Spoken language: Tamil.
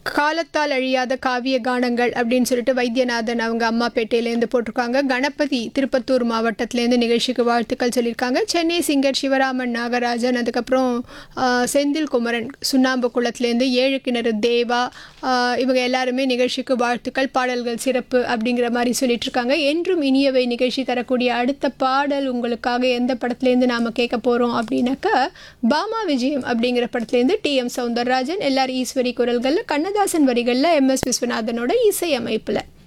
காலத்தால் அழியாத காவிய கானங்கள் அப்படின்னு சொல்லிட்டு வைத்தியநாதன் அவங்க அம்மாப்பேட்டையிலேருந்து போட்டிருக்காங்க கணபதி திருப்பத்தூர் மாவட்டத்திலேருந்து நிகழ்ச்சிக்கு வாழ்த்துக்கள் சொல்லியிருக்காங்க சென்னை சிங்கர் சிவராமன் நாகராஜன் அதுக்கப்புறம் ஆ, செந்தில் குமரன் சுண்ணாம்பு குளத்துலேருந்து ஏழு கிணறு தேவா ஆ, இவங்க எல்லாருமே நிகழ்ச்சிக்கு வாழ்த்துக்கள் பாடல்கள் சிறப்பு அப்படிங்கிற மாதிரி சொல்லிட்டு இருக்காங்க என்றும் இனியவை நிகழ்ச்சி தரக்கூடிய அடுத்த பாடல் உங்களுக்காக எந்த படத்துலேருந்து நாம் கேட்க போகிறோம் அப்படின்னாக்கா பாமா விஜயம் அப்படிங்கிற படத்துலேருந்து T M Soundararajan L R Eswari குரல்களில் கண்ணதாசன் வரிகளில் எம் எஸ் விஸ்வநாதனோட இசை அமைப்பில்